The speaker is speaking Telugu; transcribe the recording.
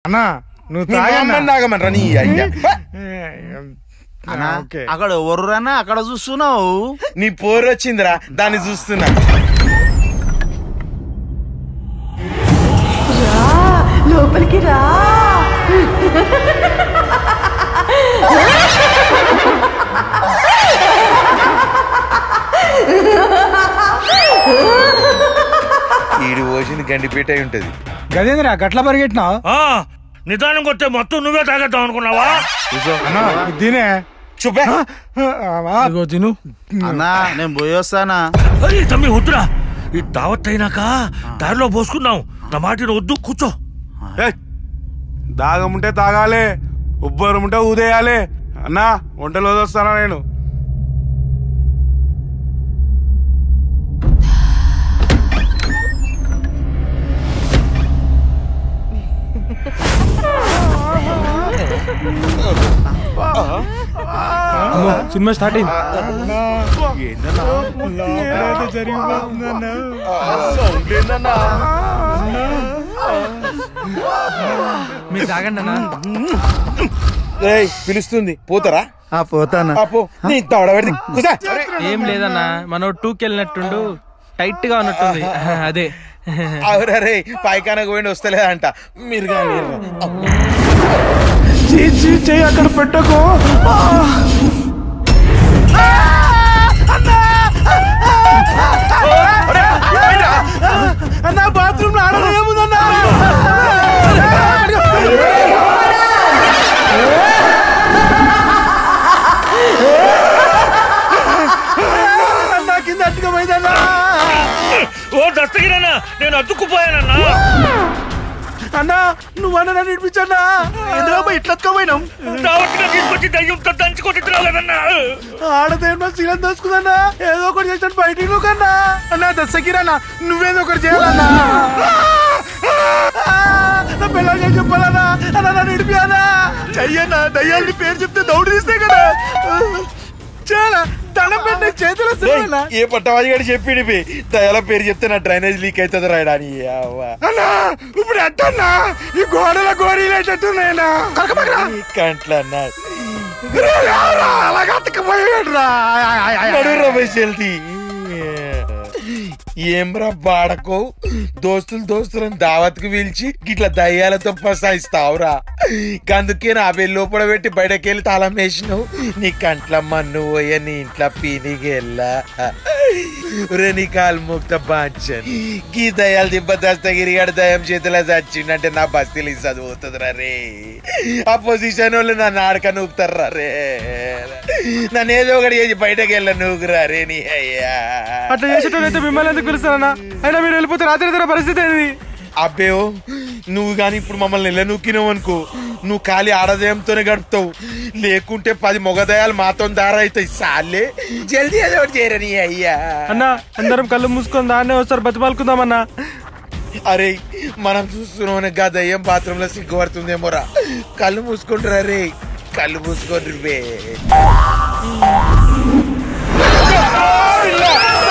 అన్నా నువ్వు నీ తాగన్నా మామని తాగమంటారా నీ అయ్యా అన్నా ఓకే అక్కడ ఒర్రన్నా అక్కడ చూస్తున్నావు నీ పోరు వచ్చిందిరా దాన్ని చూస్తున్నా లోపలికి రా ఈడు పోసింది గండిపేట అయి ఉంటది గదేంద్రా గట్ల పరిగెట్టినావు ఆ నిదానం కొట్టే మొత్తం నువ్వే తాగేద్దాం అనుకున్నావా అన్నా దీనే చూపే ఇదిగో తిను అన్నా నేను పోయొస్తానా అయ్యి తమ్మి వద్దురా ఈ దావత్ అయినాక దారిలో పోసుకుందాం నా మాట వద్దు కూర్చో దాగముంటే తాగాలి ఉబ్బరముంటే ఊదేయాలి అన్నా వంటలు వదొస్తానా నేను అమ్మో, సినిమా స్టార్ట్ అయింది మీరు తాగండి అన్న ఏయ్, పిలుస్తుంది పోతారా పోతానా ఆ, పో నీ తవడ పెడితే కూసా ఏం లేదన్నా మన టూకి వెళ్ళినట్టుండు టైట్ గా ఉన్నట్టుంది అదే అవురే పైకానకు పోయిండి వస్తలేదంట మీరు కానీ చెయ్యి అక్కడ పెట్టకు అన్నా బాత్రూమ్ లో ఆడడం ఏముందన్నా అన్నా కింద అట్టుగా పోయిందన్నా ఓ దస్తగిరన్నా నేను అతుక్కుపోయానన్నా అన్నా నువ్వు అన్న నన్ను ఇడిపించన్నా ఎందులో ఇట్లా పోయినాం దావత్గా తీసుకొచ్చి దయ్యంతో దంచుకొట్టిద్దావు కదన్నా ఆడదేమో శీలం దోసుకుందన్నా ఏదో ఒకటి చేసాను బయటికి నువ్వు కన్నా అన్నా దశకిరన్నా నువ్వేదో ఒకటి చేయాలన్నా నా పిల్లలు ఏం చెప్పాలన్నా అన్నా నన్ను ఇడిపియాలా చెయ్యన్నా దయ్యాలని పేరు చెప్తే దౌడు తీస్తే కదా చాలా దండం పెట్టే చేతులు వస్తున్నాయన్నా ఏ పట్టవాజి గారు చెప్పిండి బే. దయాల పేరు చెప్తే నా డ్రైనేజ్ లీక్ అవుతుంది రాయడా నీ అవ్వ. అన్నా ఇప్పుడు ఎట్టన్నా ఈ గోడల గోరీలేటట్టున్నాయన్నా నీ కంట్ల అన్నా అలాగ అతకపోయాడురా నడు రమేష్ వెళ్తీ ఏం రా బాడకో దోస్తులు దోస్తులను దావత్కు పిలిచి గిట్ల దయ్యాలతో పసాయిస్తావురా అందుకే నా బెల్లి లోపల పెట్టి బయటకెళ్ళి తాళం వేసినావు నీ కంట్ల మన్ను పోయే నీ ఇంట్లో పీనికెళ్ళా రే నీ కాలు ముక్త బాంచన్ గీ దయాలు దిబ్బ దస్తగిరిగాడు దయం చేతిలో చచ్చిండంటే నా బస్తీలు చదువుతుందిరా రే ఆ పొజిషన్ వాళ్ళు నన్ను ఆడక నూకుతారా రే నన్ను ఏదో ఒకటి చేసి బయటకు వెళ్ళ నూకురా రే నీ అయ్యా అట్లా చేసేటోళ్ళైతే మిమ్మల్ని ఎందుకు పిలుస్తారన్నా అయినా మీరు వెళ్ళిపోతే రాత్రి ఇతర పరిస్థితి ఏంది అబ్బేవో నువ్వు గాని ఇప్పుడు మమ్మల్ని నెల నూకినావు అనుకో నువ్వు ఖాళీ ఆడదయంతోనే గడుపుతావు లేకుంటే పది మొగదయాలు మాతో దారైతాయి సాలే జల్దీ ఏదో ఒకటి చేయరని అయ్యా అన్నా అందరం కళ్ళు మూసుకొని దాన్నే వస్తారు బతిమాలుకుందామన్నా అరే మనం చూస్తున్నాం గా దయ్యం బాత్రూమ్ లో సిగ్గుపడుతుందేమోరా కళ్ళు మూసుకుంటారా రే కళ్ళు మూసుకుంటారు బే